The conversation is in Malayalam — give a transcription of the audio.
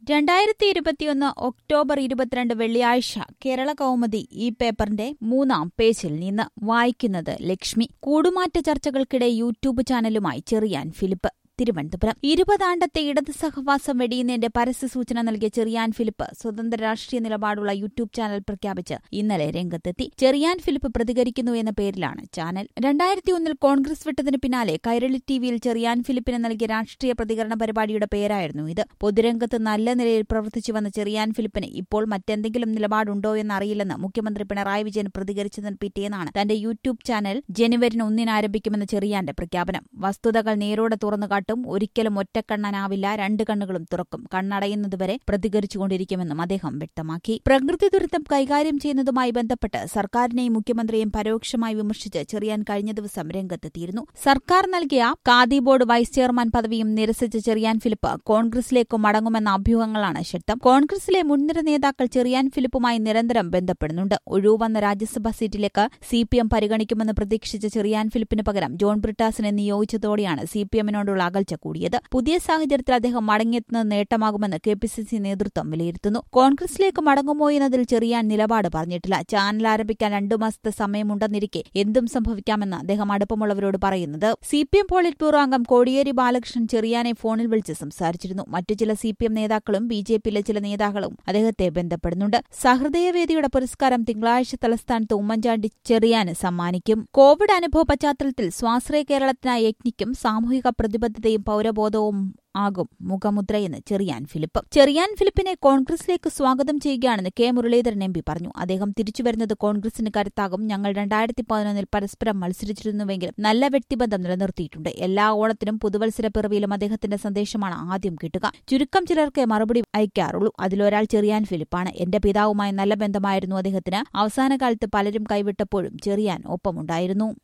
രണ്ടായിരത്തി ഇരുപത്തിയൊന്ന് ഒക്ടോബർ ഇരുപത്തിരണ്ട് വെള്ളിയാഴ്ച കേരള കൗമുദി ഈ പേപ്പറിന്റെ മൂന്നാം പേജിൽ നിന്ന് വായിക്കുന്നത് ലക്ഷ്മി കൂടുമാറ്റ ചർച്ചകൾക്കിടെ യൂട്യൂബ് ചാനലുമായി ചെറിയാൻ ഫിലിപ്പ് തിരുവനന്തപുരം ഇരുപതാണ്ടത്തെ ഇടത് സഹവാസം വെടിയുന്നതിന്റെ പരസ്യ സൂചന നൽകിയ ചെറിയാൻ ഫിലിപ്പ് സ്വതന്ത്ര രാഷ്ട്രീയ നിലപാടുള്ള യൂട്യൂബ് ചാനൽ പ്രഖ്യാപിച്ച് ഇന്നലെ രംഗത്തെത്തി ചെറിയാൻ ഫിലിപ്പ് പ്രതികരിക്കുന്നു എന്ന പേരിലാണ് ചാനൽ രണ്ടായിരത്തി ഒന്നിൽ കോൺഗ്രസ് വിട്ടതിന് പിന്നാലെ കൈരളി ടിവിയിൽ ചെറിയാൻ ഫിലിപ്പിന് നൽകിയ രാഷ്ട്രീയ പ്രതികരണ പരിപാടിയുടെ പേരായിരുന്നു ഇത് പൊതുരംഗത്ത് നല്ല നിലയിൽ പ്രവർത്തിച്ചു വന്ന ചെറിയാൻ ഫിലിപ്പിന് ഇപ്പോൾ മറ്റെന്തെങ്കിലും നിലപാടുണ്ടോ എന്നറിയില്ലെന്ന് മുഖ്യമന്ത്രി പിണറായി വിജയൻ പ്രതികരിച്ചതിന് പിറ്റേന്നാണ് തന്റെ യൂട്യൂബ് ചാനൽ ജനുവരിന് ഒന്നിന് ആരംഭിക്കുമെന്ന ചെറിയാന്റെ പ്രഖ്യാപനം വസ്തുതകൾ നേരോടെ തുറന്നു കാട്ടും ഒരിക്കലും ഒറ്റക്കണ്ണനാവില്ല രണ്ട് കണ്ണുകളും തുറക്കും കണ്ണടയുന്നതുവരെ പ്രതികരിച്ചുകൊണ്ടിരിക്കുമെന്നും അദ്ദേഹം വ്യക്തമാക്കി പ്രകൃതി ദുരന്തം കൈകാര്യം ചെയ്യുന്നതുമായി ബന്ധപ്പെട്ട് സർക്കാരിനെയും മുഖ്യമന്ത്രിയെയും പരോക്ഷമായി വിമർശിച്ച് ചെറിയാൻ കഴിഞ്ഞ ദിവസം രംഗത്തെത്തിയിരുന്നു സർക്കാർ നൽകിയ ഖാദി ബോർഡ് വൈസ് ചെയർമാൻ പദവിയും നിരസിച്ച ചെറിയാൻ ഫിലിപ്പ് കോൺഗ്രസിലേക്ക് മടങ്ങുമെന്ന അഭ്യൂഹങ്ങളാണ് ശക്തം കോൺഗ്രസിലെ മുൻനിര നേതാക്കൾ ചെറിയാൻ ഫിലിപ്പുമായി നിരന്തരം ബന്ധപ്പെടുന്നുണ്ട് ഒഴിവുവന്ന രാജ്യസഭാ സീറ്റിലേക്ക് സി പി എം പരിഗണിക്കുമെന്ന് പ്രതീക്ഷിച്ച ചെറിയാൻ ഫിലിപ്പിന് പകരം ജോൺ ബ്രിട്ടാസിനെ നിയോഗിച്ചതോടെയാണ് സി പി എമ്മിനോടുള്ള അകൽച്ച കൂടിയത് പുതിയ സാഹചര്യത്തിൽ അദ്ദേഹം മടങ്ങിയെത്തുന്നത് നേട്ടമാകുമെന്ന് കെ പി സി സി നേതൃത്വം വിലയിരുത്തുന്നു കോൺഗ്രസിലേക്ക് മടങ്ങുമോ എന്നതിൽ ചെറിയാൻ നിലപാട് പറഞ്ഞിട്ടില്ല ചാനൽ ആരംഭിക്കാൻ രണ്ടു മാസത്തെ സമയമുണ്ടെന്നിരിക്കെ എന്തും സംഭവിക്കാമെന്ന് അദ്ദേഹം അടുപ്പമുള്ളവരോട് പറയുന്നത് C P M polit bureau അംഗം കോടിയേരി ബാലകൃഷ്ണൻ ചെറിയാനെ ഫോണിൽ വിളിച്ച് സംസാരിച്ചിരുന്നു മറ്റു ചില സി പി എം നേതാക്കളും ബി ജെ പിയിലെ ചില നേതാക്കളും അദ്ദേഹത്തെ ബന്ധപ്പെടുന്നുണ്ട് സഹൃദയവേദിയുടെ പുരസ്കാരം തിങ്കളാഴ്ച തലസ്ഥാനത്ത് ഉമ്മൻചാണ്ടി ചെറിയാന് സമ്മാനിക്കും കോവിഡ് അനുഭവ പശ്ചാത്തലത്തിൽ സ്വാശ്രയ കേരളത്തിനായി യജ്ഞിക്കും സാമൂഹിക പ്രതിബദ്ധതയും പൌരബോധവും ആകും മുഖമുദ്രയെന്ന് ചെറിയാൻ ഫിലിപ്പ് ചെറിയാൻ ഫിലിപ്പിനെ കോൺഗ്രസിലേക്ക് സ്വാഗതം ചെയ്യുകയാണെന്ന് കെ മുരളീധരൻ എം പി പറഞ്ഞു അദ്ദേഹം തിരിച്ചുവരുന്നത് കോൺഗ്രസിന് കരുത്താകും ഞങ്ങൾ രണ്ടായിരത്തി പതിനൊന്നിൽ പരസ്പരം മത്സരിച്ചിരുന്നുവെങ്കിലും നല്ല വ്യക്തിബന്ധം നിലനിർത്തിയിട്ടുണ്ട് എല്ലാ ഓണത്തിനും പുതുവത്സര പിറവിയിലും അദ്ദേഹത്തിന്റെ സന്ദേശമാണ് ആദ്യം കിട്ടുക ചുരുക്കം ചിലർക്ക് മറുപടി അയക്കാറുള്ളൂ അതിലൊരാൾ ചെറിയാൻ ഫിലിപ്പാണ് എന്റെ പിതാവുമായി നല്ല ബന്ധമായിരുന്നു അദ്ദേഹത്തിന് അവസാന കാലത്ത് പലരും കൈവിട്ടപ്പോഴും ചെറിയാൻ ഒപ്പമുണ്ടായിരുന്നു